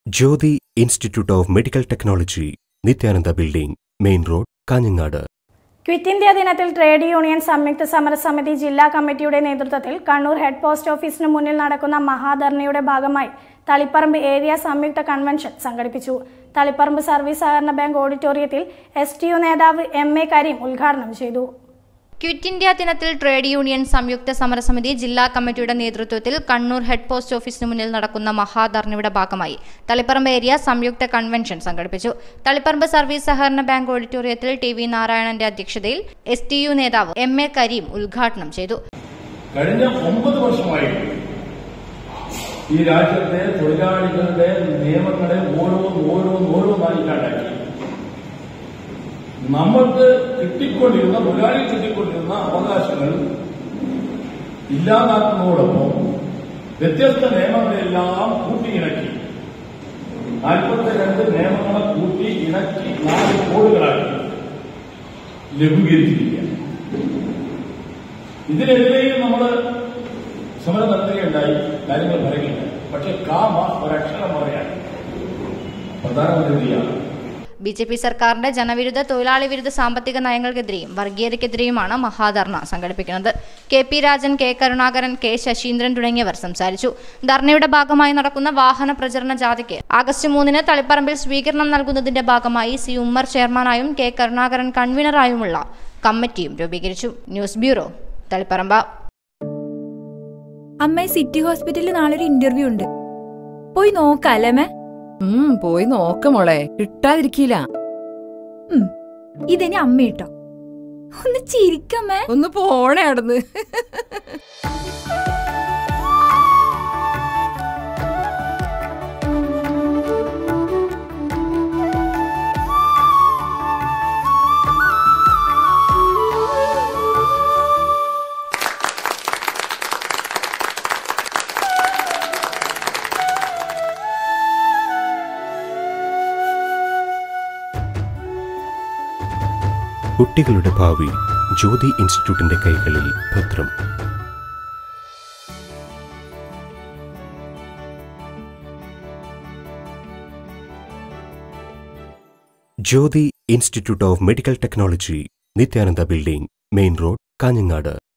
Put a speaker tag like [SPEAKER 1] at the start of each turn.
[SPEAKER 1] Jyothi institute of medical technology Nithyananda building main road Kanhangad
[SPEAKER 2] quit India ദിനത്തിൽ trade union സംയുക്ത സമരസമിതി ജില്ലാ കമ്മിറ്റിയുടെ നേതൃത്വത്തിൽ കണ്ണൂർ ഹെഡ് പോസ്റ്റ് ഓഫീസിന് മുന്നിൽ നടക്കുന്ന മഹാധർണയുടെ ഭാഗമായി തളിപ്പറമ്പ് ഏരിയ സംയുക്ത കൺവെൻഷൻ സംഘടിപ്പിച്ചു തളിപ്പറമ്പ് സർവീസ് സഹകരണ ബാങ്ക് ഓഡിറ്റോറിയത്തിൽ എസ് ടി യു നേതാവ് എം എ കരീം ഉദ്ഘാടനം ചെയ്തു
[SPEAKER 3] ക്വിറ്റ് ഇന്ത്യ ദിനത്തിൽ ട്രേഡ് യൂണിയൻ സംയുക്ത സമരസമിതി ജില്ലാ കമ്മിറ്റിയുടെ നേതൃത്വത്തിൽ കണ്ണൂർ ഹെഡ് പോസ്റ്റ് ഓഫീസിന് മുന്നിൽ നടക്കുന്ന മഹാധർണയുടെ ഭാഗമായി തളിപ്പറമ്പ് ഏരിയ സംയുക്ത കൺവെൻഷൻ സംഘടിപ്പിച്ചു തളിപ്പറമ്പ് സർവീസ് സഹകരണ ബാങ്ക് ഓഡിറ്റോറിയത്തിൽ ടി വി നാരായണന്റെ അധ്യക്ഷതയിൽ എസ് ടി യു നേതാവ് എം എ കരീം ഉദ്ഘാടനം ചെയ്തു
[SPEAKER 4] കഴിഞ്ഞ ഒമ്പത് വർഷമായി ഈ രാജ്യത്തെ തൊഴിലാളികളുടെ നിയമങ്ങളെ ഓരോന്ന് ഓരോന്ന് ഓരോന്നായി ഇല്ലാണ്ടാക്കി നമ്മൾക്ക് കിട്ടിക്കൊണ്ടിരുന്ന തൊഴിലാളി കിട്ടിക്കൊണ്ടിരുന്ന അവകാശങ്ങൾ ഇല്ലാതാക്കുന്നതോടൊപ്പം വ്യത്യസ്ത നിയമങ്ങളെല്ലാം കൂട്ടിയിണക്കി നാൽപ്പത്തി രണ്ട് നിയമങ്ങളെ കൂട്ടി ഇണക്കി നാല് കോടുകളാക്കി ലഘൂകരിച്ചിരിക്കുക ഇതിനെതിരെയും നമ്മൾ സമരം നടത്തുകയുണ്ടായി കാര്യങ്ങൾ പറയുകയുണ്ടായി പക്ഷെ കാമ ഒരക്ഷരം പറയാൻ പ്രധാനമന്ത്രിയാണ്
[SPEAKER 3] ബി ജെ പി സർക്കാരിന്റെ ജനവിരുദ്ധ തൊഴിലാളി വിരുദ്ധ സാമ്പത്തിക നയങ്ങൾക്കെതിരെയും വർഗീയതയ്ക്കെതിരെയുമാണ് മഹാധർണ സംഘടിപ്പിക്കുന്നത് K P Rajan K Karunakaran K Sasindran തുടങ്ങിയവർ സംസാരിച്ചു ധർണയുടെ ഭാഗമായി നടക്കുന്ന വാഹന പ്രചരണ ജാഥയ്ക്ക് ആഗസ്റ്റ് മൂന്നിന് തളിപ്പറമ്പിൽ സ്വീകരണം നൽകുന്നതിന്റെ ഭാഗമായി സി ഉമ്മർ ചെയർമാനായും കെ കരുണാകരൻ കൺവീനറായുമുള്ള കമ്മിറ്റിയും രൂപീകരിച്ചു ന്യൂസ് ബ്യൂറോ തളിപ്പറമ്പ
[SPEAKER 5] അമ്മേ സിറ്റി ഹോസ്പിറ്റലിൽ നാളെ ഒരു ഇന്റർവ്യൂ ഉണ്ട് പോയി നോക്കാല്ലേ അമ്മേ
[SPEAKER 6] ഉം പോയി നോക്ക മോളെ കിട്ടാതിരിക്കില്ല
[SPEAKER 5] ഉം, ഇതെനി അമ്മ കേട്ടോ ഒന്ന് ചിരിക്കമ്മേ
[SPEAKER 6] ഒന്ന് പോണേ അവിടുന്ന്
[SPEAKER 1] കുട്ടികളുടെ ഭാവി ജ്യോതി ഇൻസ്റ്റിറ്റ്യൂട്ടിന്റെ കൈകളിൽ ഭദ്രം Jyothi institute of medical technology Nithyananda building main road Kanhangad